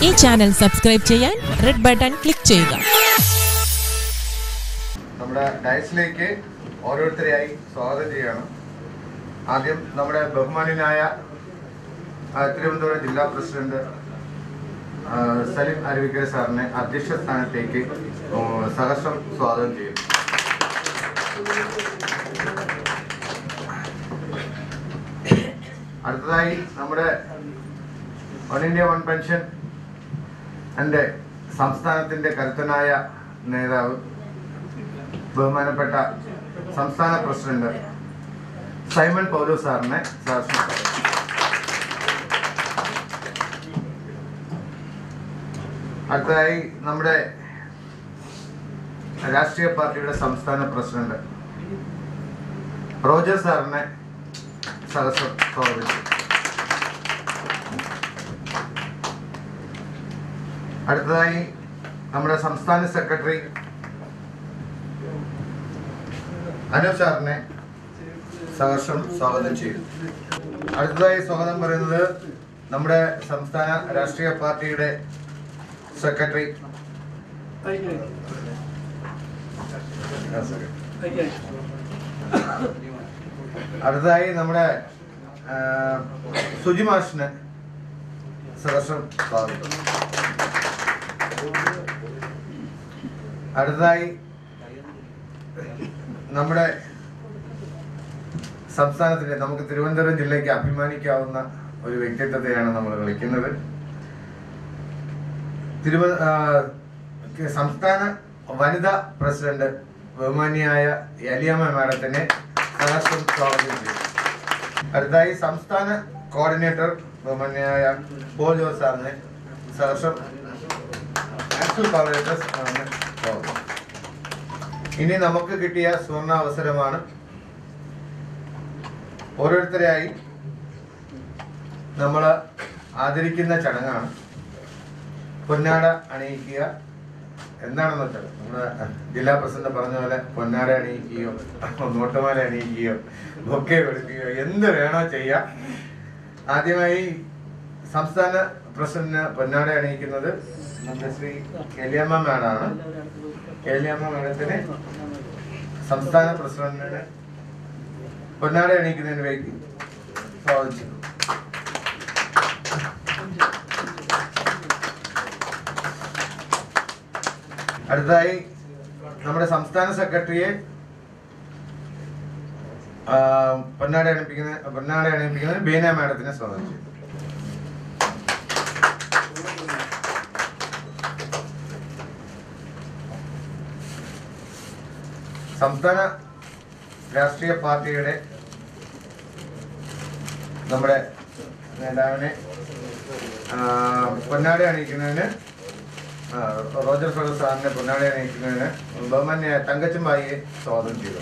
ഈ channel subscribe ചെയ്യാൻ red button click ചെയ്യുക നമ്മുടെ ഡയസിലേക്ക് ഓരോരുത്തരെയായി സ്വാഗതം ചെയ്യണം ആദ്യം നമ്മുടെ ബഹുമാന്യനായ ആ, തിരുവനന്തപുരം ജില്ലാ പ്രസിഡന്റ് ആ, സലിം അരുവിക്കര സാറിനെ അധ്യക്ഷ സ്ഥാനത്തേക്ക് ഓ, സഹർഷം സ്വാഗതം ചെയ്യും അടുത്തതായി നമ്മുടെ വൺ ഇന്ത്യ വൺ പെൻഷൻ എൻ്റെ സംസ്ഥാനത്തിൻ്റെ കരുത്തനായ നേതാവ് ബഹുമാനപ്പെട്ട സംസ്ഥാന പ്രസിഡന്റ് സൈമൺ പൗലോ സാറിനെ സഹർഷം അടുത്തതായി നമ്മുടെ രാഷ്ട്രീയ പാർട്ടിയുടെ സംസ്ഥാന പ്രസിഡന്റ് റോജർ സാറിനെ സഹസ്രം സ്വാഗതം ചെയ്യും. അടുത്തതായി നമ്മുടെ സംസ്ഥാന സെക്രട്ടറി അനൂപ് സാറിനെ സഹർഷം സ്വാഗതം ചെയ്യും അടുത്തതായി സ്വാഗതം പറയുന്നത് നമ്മുടെ സംസ്ഥാന രാഷ്ട്രീയ പാർട്ടിയുടെ സെക്രട്ടറി അടുത്തതായി നമ്മുടെ ആ, സുജി മാഷിന് സഹർഷം സ്വാഗതം അടുത്തതായി നമ്മുടെ സംസ്ഥാനത്തിന്റെ നമുക്ക് തിരുവനന്തപുരം ജില്ലയ്ക്ക് അഭിമാനിക്കാവുന്ന ഒരു വ്യക്തിത്വത്തെയാണ് നമ്മൾ വിളിക്കുന്നത് തിരുവ ആ, സംസ്ഥാന വനിതാ പ്രസിഡന്റ് ബഹുമാനിയായ എലിയമ്മ മാഡത്തിനെ സഹർഷം സ്വാഗതം ചെയ്യും അടുത്തായി സംസ്ഥാന കോർഡിനേറ്റർ ബഹുമാന്യായ പോൾ ജോസ് സാറിനെ സഹർഷം നാഷണൽ കോർഡിനേറ്റേഴ്സ് സാറിനെ സ്വാഗതം ഇനി നമുക്ക് കിട്ടിയ സുവർണ അവസരമാണ് ഓരോരുത്തരെയായി നമ്മൾ ആദരിക്കുന്ന ചടങ്ങാണ് പൊന്നാട അണിയിക്കുക എന്താണെന്ന് വെച്ചാൽ നമ്മുടെ ജില്ലാ പ്രസിഡന്റ് പറഞ്ഞ പോലെ പൊന്നാട അണിയിക്കുകയോ നോട്ടുമാല അണിയിക്കുകയോ ബൊക്കെ കൊടുക്കുകയോ എന്ത് വേണോ ചെയ്യാം ആദ്യമായി സംസ്ഥാന പ്രസിഡന്റിന് പൊന്നാട അണിയിക്കുന്നത് നമ്മുടെ ശ്രീ എലിയമ്മ മാഡാണ് എലിയമ്മ മാഡത്തിന് സംസ്ഥാന പ്രസിഡന്റിന് പൊന്നാട അണിയിക്കുന്നതിന് വേണ്ടി സ്വാഗതം ചെയ്യുന്നു അടുത്തതായി നമ്മുടെ സംസ്ഥാന സെക്രട്ടറിയെ ആ, പൊന്നാട അണിപ്പിക്കുന്ന പൊന്നാട അണിയിപ്പിക്കുന്നതിന് ബീന മാഡത്തിനെ സ്വാഗതം ചെയ്തു സംസ്ഥാന രാഷ്ട്രീയ പാർട്ടിയുടെ നമ്മുടെ നേതാവിനെ ആ, പൊന്നാട അണിയിക്കുന്നതിന് ആ, റോജർ ഫെഡർ സാറിന്റെ പൊന്നാട അണിയിക്കുന്നതിന് ബഹുമാന്യ തങ്കച്ചമ്പായിയെ സ്വാഗതം ചെയ്തു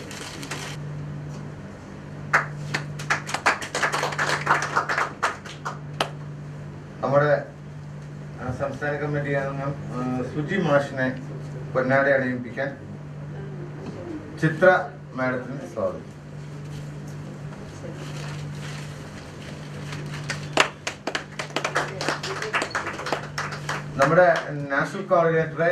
നമ്മുടെ ആ, സംസ്ഥാന കമ്മിറ്റി അംഗം ആ, സുജി മാഷിനെ പൊന്നാട അണിയിപ്പിക്കാൻ ചിത്ര മാഡത്തിന് സ്വാഗതം നമ്മുടെ നാഷണൽ കോർഡിനേറ്ററെ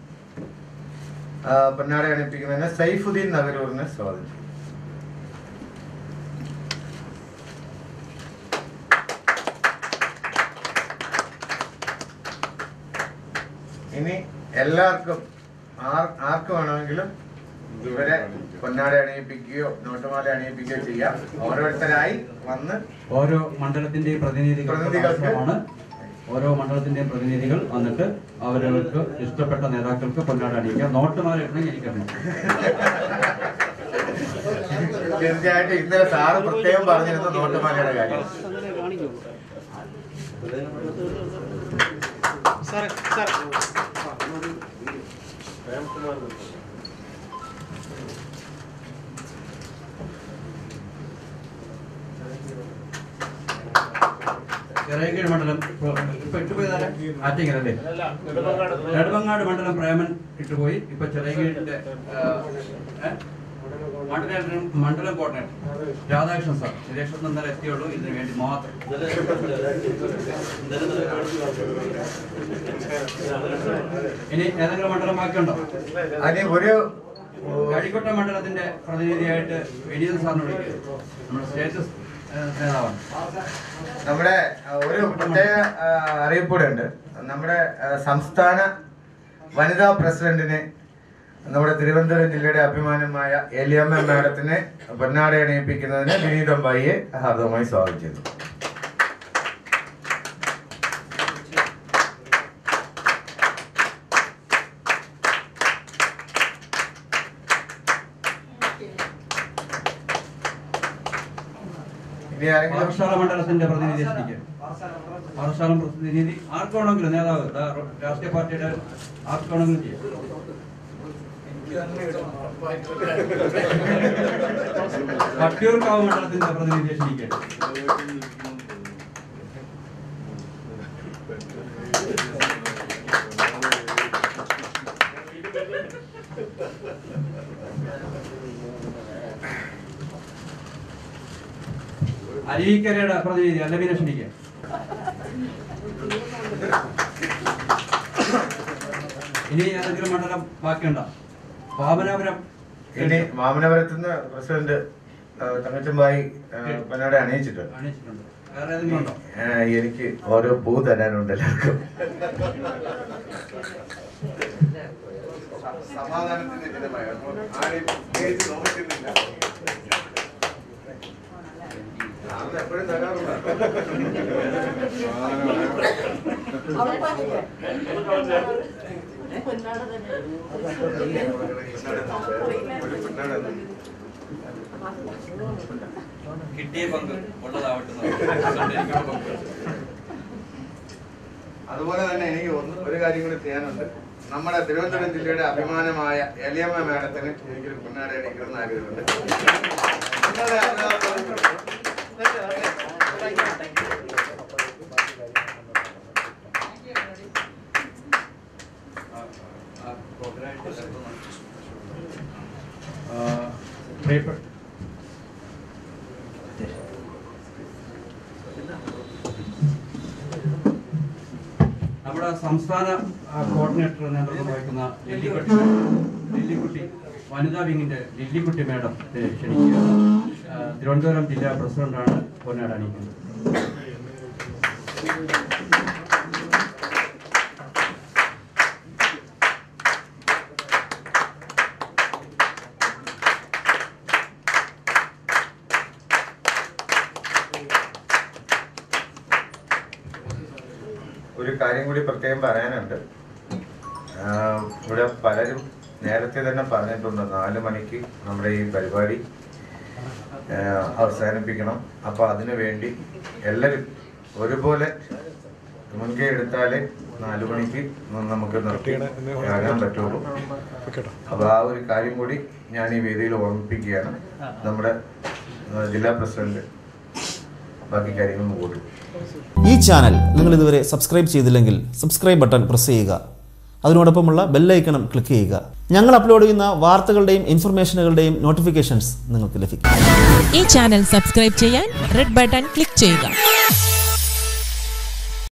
ആ, പൊന്നാട അണിയിപ്പിക്കുന്നതിന് സൈഫുദ്ദീൻ നഗരൂറിനെ സ്വാഗതം ചെയ്യും ഇനി എല്ലാവർക്കും ആർ ആർക്ക് വേണമെങ്കിലും ഇവരെ പൊന്നാട അണിയിപ്പിക്കുകയോ നോട്ടുമാല അണിയിപ്പിക്കുകയോ ചെയ്യാം ഓരോരുത്തരായി വന്ന് ഓരോ മണ്ഡലത്തിന്റെയും പ്രതിനിധികളുടെ പ്രതിനിധികൾക്ക് അവസരമാണ് ഓരോ മണ്ഡലത്തിന്റെയും പ്രതിനിധികൾ വന്നിട്ട് അവരവർക്ക് ഇഷ്ടപ്പെട്ട നേതാക്കൾക്ക് പൊന്നാട അണിയിക്കാം നോട്ടുമാല ഇടണമെങ്കിൽ എനിക്കറിയാം തീർച്ചയായിട്ടും ഇന്നലെ സാറ് പ്രത്യേകം പറഞ്ഞിരുന്നു നോട്ടുമാലയുടെ കാര്യം ചിറയൻകീഴ് മണ്ഡലം ഇപ്പൊ ഇപ്പൊ ഇട്ടുപോയതാരാ ആറ്റിങ്ങലല്ലേ നെടുമങ്ങാട് മണ്ഡലം പ്രേമൻ ഇട്ടുപോയി ഇപ്പൊ ചിറയൻകീഴിന്റെ ആ, ഏ? മണ്ഡലം മണ്ഡലം കോർഡിനേറ്റർ രാധാകൃഷ്ണൻ സാർ ശരീരത്തിൽ ഇന്നലെ എത്തിയുള്ളൂ ഇതിനു വേണ്ടി മാത്രം ഇനി ഏതെങ്കിലും മണ്ഡലം ബാക്കിയുണ്ടോ അതിന് ഒരു കഴിക്കോട്ട മണ്ഡലത്തിന്റെ പ്രതിനിധിയായിട്ട് വിനീത് സാറിനെ വിളിക്കുക നമ്മുടെ സ്റ്റേറ്റ് നേതാവാണ് നമ്മുടെ ആ, ഒരു പ്രത്യേക ആ, അറിയിപ്പ് കൂടെ ഉണ്ട് നമ്മുടെ ആ, സംസ്ഥാന വനിതാ പ്രസിഡന്റിനെ നമ്മുടെ തിരുവനന്തപുരം ജില്ലയുടെ അഭിമാനമായ എലിയമ്മ മാഡത്തിനെ പൊന്നാട അണിയിപ്പിക്കുന്നതിന് വിനീതം ബായിയെ ഹാർദവമായി സ്വാഗതം ചെയ്യുന്നു ഇനി ആരെങ്കിലും പാറശാല മണ്ഡലത്തിന്റെ പ്രതിനിധി ക്ഷണിക്കുക പാറശാല പ്രതിനിധി ആർക്കാണെങ്കിലും നേതാവ് ദാ രാഷ്ട്രീയ പാർട്ടിയുടെ ആർക്കാണെങ്കിലും ചെയ്യാം വട്ടിയൂർക്കാവ് മണ്ഡലത്തിന്റെ പ്രതിനിധി ക്ഷണിക്കുക അരീക്കരയുടെ പ്രതിനിധി അല്ലവിനെ ക്ഷണിക്കുക ഇനി ഏതെങ്കിലും മണ്ഡലം ബാക്കിയുണ്ടോ വാമനാപുരം ഇനി മാമനപുരത്ത് നിന്ന് പ്രസിഡന്റ് ആ, തങ്കച്ചമ്പായി ആ, പൊന്നാട അണിയിച്ചിട്ടുണ്ട് കാണിച്ചിട്ടുണ്ട് വേറെ ഏതെങ്കിലും ഉണ്ടോ ആ, എനിക്ക് ഓരോ പൂ തരാനുണ്ട് എല്ലാവർക്കും സമാധാനത്തിന്റെ ദിനമായി അപ്പോൾ ആരെയും പേടിച്ച് നോക്കുന്നില്ല സാറിന് എപ്പോഴും തരാറുള്ള ഒരു പൊന്നാട തന്നെ. കിട്ടിയ പങ്ക് ഉള്ളതാവട്ടെ എന്ന് പറഞ്ഞു. എനിക്കുള്ള പങ്ക്. അതുപോലെ തന്നെ എനിക്ക് ഒന്ന് ഒരു കാര്യം കൂടി ചെയ്യാനുണ്ട് നമ്മുടെ തിരുവനന്തപുരം ജില്ലയുടെ അഭിമാനമായ എലിയമ്മ മാഡത്തിന് എനിക്കൊരു പൊന്നാട അണിക്കണമെന്ന് ആഗ്രഹമുണ്ട് നിങ്ങളുടെ ആഗ്രഹം ആ, ആ, പ്രോഗ്രാമായിട്ട് ചേർത്ത് ആ, പ്രിയപ്പെട്ട നമ്മുടെ സംസ്ഥാന ആ, കോർഡിനേറ്റർ നേതൃത്വം വഹിക്കുന്ന ലില്ലിക്കുട്ടി ലില്ലിക്കുട്ടി വനിതാ വിങ്ങിന്റെ ലില്ലിക്കുട്ടി മാഡം ഏ, ക്ഷണിക്കുകയാണ് ആ, തിരുവനന്തപുരം ജില്ലാ പ്രസിഡന്റാണ് പൊന്നാട് അണിയിക്കുന്നത് ഒരു കാര്യം കൂടി പ്രത്യേകം പറയാനുണ്ട് ആഹ് ഇവിടെ പലരും നേരത്തെ തന്നെ പറഞ്ഞിട്ടുണ്ട് നാല് മണിക്ക് നമ്മുടെ ഈ പരിപാടി ആഹ് അവസാനിപ്പിക്കണം അപ്പോൾ അതിനു വേണ്ടി എല്ലാവരും ഒരുപോലെ മുൻകൈ എടുത്താലേ നാലു മണിക്ക് നമുക്ക് നിർത്തി ആകാൻ പറ്റുള്ളൂ അപ്പോൾ ആ ഒരു കാര്യം കൂടി ഞാൻ ഈ വേദിയിൽ ഓർമ്മിപ്പിക്കുകയാണ് നമ്മുടെ ആഹ് ജില്ലാ പ്രസിഡന്റ് ബാക്കി കാര്യങ്ങൾ കൂടി ഈ ചാനൽ നിങ്ങൾ ഇതുവരെ സബ്സ്ക്രൈബ് ചെയ്തില്ലെങ്കിൽ സബ്സ്ക്രൈബ് ബട്ടൺ പ്രസ് ചെയ്യുക അതിനോടൊപ്പമുള്ള ബെല്ലൈക്കണം ക്ലിക്ക് ചെയ്യുക ഞങ്ങൾ അപ്ലോഡ് ചെയ്യുന്ന വാർത്തകളുടെയും ഇൻഫർമേഷനുകളുടെയും നോട്ടിഫിക്കേഷൻസ് നിങ്ങൾക്ക് ലഭിക്കും ഈ ചാനൽ സബ്സ്ക്രൈബ് ചെയ്യാൻ റെഡ് ബട്ടൺ ക്ലിക്ക് ചെയ്യുക